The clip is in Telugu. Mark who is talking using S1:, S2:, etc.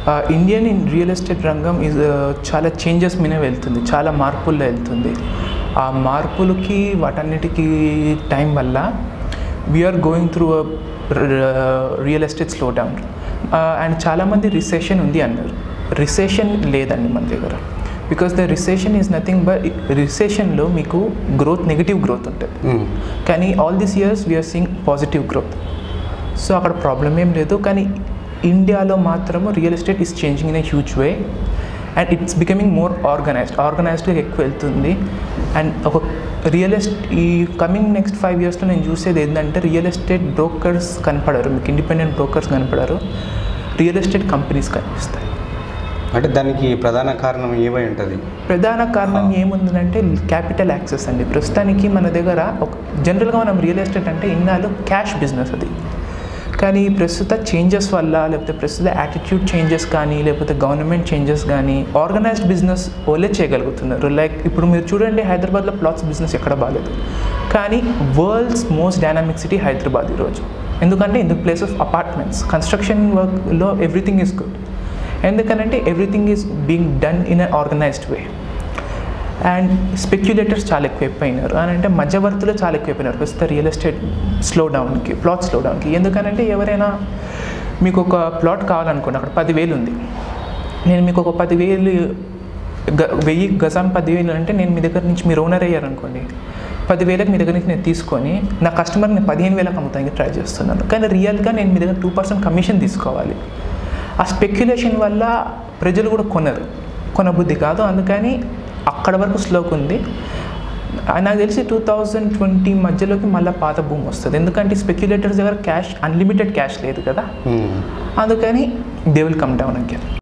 S1: ఇండియన్ ఇన్ రియల్ ఎస్టేట్ రంగం ఇస్ చాలా చేంజెస్ మీద వెళ్తుంది చాలా మార్పుల్లో వెళ్తుంది ఆ మార్పులకి వాటన్నిటికీ టైం వల్ల we're going through real estate slow down and చాలామంది రిసెషన్ ఉంది అన్నారు రిసెషన్ లేదండి మన దగ్గర because the recession is nothing but రిసెషన్లో మీకు గ్రోత్ నెగిటివ్ గ్రోత్ ఉంటుంది
S2: మ్మ్.
S1: కానీ all this years we're seeing positive growth so అక్కడ ప్రాబ్లం ఏం లేదు కానీ ఇండియాలో మాత్రము real estate is changing in a huge way and it's becoming more organised ఆర్గనైజ్డ్గా ఎక్కువ వెళ్తుంది అండ్ ఒక రియల్ ఎస్టేట్ ఈ కమింగ్ నెక్స్ట్ ఫైవ్ ఇయర్స్లో నేను చూసేది ఏంటంటే రియల్ ఎస్టేట్ బ్రోకర్స్ కనపడరు మీకు ఇండిపెండెంట్ బ్రోకర్స్ కనపడరు రియల్ ఎస్టేట్ కంపెనీస్ కనిపిస్తాయి
S2: అంటే దానికి ప్రధాన కారణం ఏమై ఉంటుంది
S1: ప్రధాన కారణం ఏముందంటే క్యాపిటల్ యాక్సెస్ అండి ప్రస్తుతానికి మన దగ్గర ఒక జనరల్గా మనం రియల్ ఎస్టేట్ అంటే ఇన్నాళ్ళు క్యాష్ బిజినెస్ అది కానీ ప్రస్తుత చేంజెస్ వల్ల లేకపోతే ప్రస్తుత యాటిట్యూడ్ చేంజెస్ కానీ లేకపోతే గవర్నమెంట్ చేంజెస్ కానీ ఆర్గనైజ్డ్ బిజినెస్ ఓలే చేయగలుగుతున్నారు లైక్ ఇప్పుడు మీరు చూడండి హైదరాబాద్లో ప్లాట్స్ బిజినెస్ ఎక్కడ బాగాలేదు కానీ world's most dynamic city Hyderabad ఈరోజు ఎందుకంటే in the place of apartments construction వర్క్లో ఎవ్రీథింగ్ ఈజ్ గుడ్ ఎందుకనంటే everything is being done in a organised way and speculators చాలా ఎక్కువైపోయినారు అని అంటే మధ్యవర్తులు చాలా ఎక్కువైపోయినారు ప్రస్తుత రియల్ ఎస్టేట్ స్లో డౌన్కి ప్లాట్ స్లో డౌన్కి ఎందుకనంటే ఎవరైనా మీకు ఒక ప్లాట్ కావాలనుకోండి అక్కడ పదివేలు ఉంది నేను మీకు ఒక పదివేలు గ వెయ్యి గజం పదివేలు అంటే నేను మీ దగ్గర నుంచి మీరు ఓనర్ అయ్యారనుకోండి పదివేలకు మీ దగ్గర నుంచి నేను తీసుకొని నా కస్టమర్ నేను పదిహేను వేలకు అమ్ముతానికి ట్రై చేస్తున్నాను కానీ రియల్గా నేను మీ దగ్గర టూ పర్సెంట్ కమిషన్ తీసుకోవాలి ఆ స్పెక్యులేషన్ వల్ల ప్రజలు కూడా కొనరు కొనబుద్ధి కాదు అందుకని అక్కడ వరకు స్లోక్ ఉంది ఆ, నాకు తెలిసి టూ థౌజండ్ ట్వంటీ మధ్యలోకి మళ్ళీ పాత భూమి వస్తుంది ఎందుకంటే స్పెక్యులేటర్స్ దగ్గర క్యాష్ అన్లిమిటెడ్ క్యాష్ లేదు కదా
S2: మ్మ్.
S1: అందుకని they will come down again